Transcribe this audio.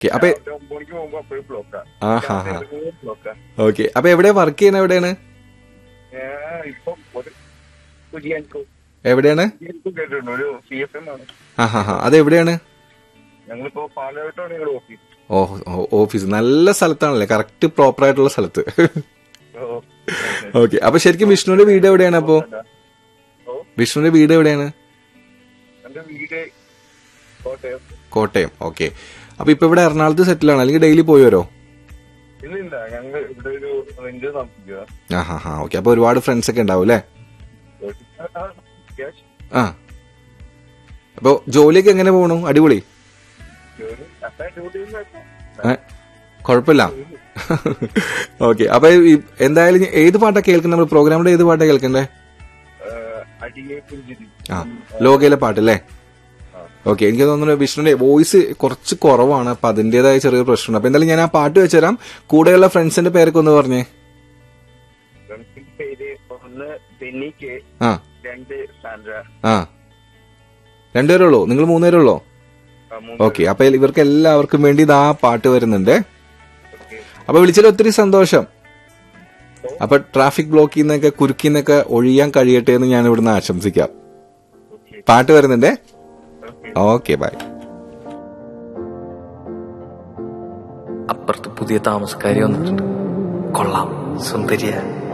Okay അപ്പൊ രാവിലെ ഒമ്പത് മണിക്ക് പോകുമ്പോ അപ്പോഴും ബ്ലോക്കാ ആ ഹാ ഹാ ബ്ലോക്കാ ഓക്കെ അപ്പൊ എവിടെയാ വർക്ക് ചെയ്യുന്നത് എവിടെയാണ് ഞാൻ ഇപ്പൊ ഒരു പുതിയൻകോ എവിടെയാണ് പുതിയൻകോ കേട്ടിട്ടുണ്ട് ഒരു സി എഫ് എം ആണ് ആ ഹാ ഹാ അത് എവിടെയാണ് ഞങ്ങളിപ്പോ പാലഘട്ടമാണ് ഞങ്ങളുടെ ഓഫീസ് ഓ ഓ- ഓഫീസ് നല്ല സ്ഥലത്താണല്ലേ കറക്റ്റ് പ്രോപ്പർ ആയിട്ടുള്ള സ്ഥലത്ത് ഓ, ഓക്കെ അപ്പൊ ശരിക്കും വിഷ്ണുവിന്റെ വീട് എവിടെയാണ് അപ്പോ ഓ വിഷ്ണുവിന്റെ വീട് എവിടെയാണ് എന്റെ വീട് കോട്ടയം കോട്ടയം ഓക്കെ അപ്പൊ ഇപ്പൊ ഇവിടെ എറണാകുളത്ത് സെറ്റിൽ ആണ് അല്ലെങ്കിൽ ഡെയിലി പോയി വരോ ഇല്ല ഇല്ല ഞങ്ങൾ ഇവിടെ ഒരു റെന്റ് താമസിക്കുക ആ ഹാ ഹാ ഓക്കെ അപ്പൊ ഒരുപാട് ഫ്രണ്ട്സ് ഒക്കെ ഉണ്ടാവും അല്ലേ ക്യാഷ് ആ അപ്പൊ ജോലിയൊക്കെ എങ്ങനെ പോണു അടിപൊളി ജോലി അത്ര ഡ്യൂട്ടി ഏ? കുഴപ്പമില്ല ഓക്കെ അപ്പൊ ഈ- എന്തായാലും ഇനി ഏത് പാട്ടാ കേൾക്കുന്നത് നമ്മൾ പ്രോഗ്രാമിന്റെ ഏത് പാട്ടാ കേൾക്കണ്ടേ അടിയെ പുഞ്ചിരി ആ ലോകയിലെ പാട്ടല്ലേ ഓക്കെ എനിക്ക് തോന്നുന്നു വിഷ്ണുവിന്റെ വോയിസ് കുറച്ച് കുറവാണ് അപ്പൊ അതിന്റേതായ ചെറിയ പ്രശ്നമുണ്ട് അപ്പൊ എന്തായാലും ഞാൻ ആ പാട്ട് വെച്ചുതരാം കൂടെയുള്ള ഫ്രണ്ട്സിന്റെ പേരൊക്കെ ഒന്ന് പറഞ്ഞേ ഫ്രണ്ട്സിന്റെ പേര് ഒന്ന് ബെന്നി കെ ആ രണ്ട് സാൻഡ്ര ആ രണ്ടുപേരേ ഉള്ളൂ നിങ്ങൾ മൂന്നുപേരേ ഉള്ളൂ ആ, മൂന്ന് ഓക്കെ അപ്പൊ ഇവർക്ക് എല്ലാവർക്കും വേണ്ടി ഇതാ പാട്ട് വരുന്നുണ്ട് ഓക്കെ അപ്പൊ വിളിച്ചതിൽ ഒത്തിരി സന്തോഷം അപ്പൊ ട്രാഫിക് ബ്ലോക്കിൽ നിന്നൊക്കെ കുരുക്കിൽ നിന്നൊക്കെ ഒഴിയാൻ കഴിയട്ടെ എന്ന് ഞാൻ ഇവിടുന്ന് ആശംസിക്കാം ഓക്കെ പാട്ട് വരുന്നുണ്ടേ ഓക്കെ ഓക്കെ ബൈ അപ്പുറത്ത് പുതിയ താമസക്കാരി വന്നിട്ടുണ്ട് കൊള്ളാം സുന്ദരിയ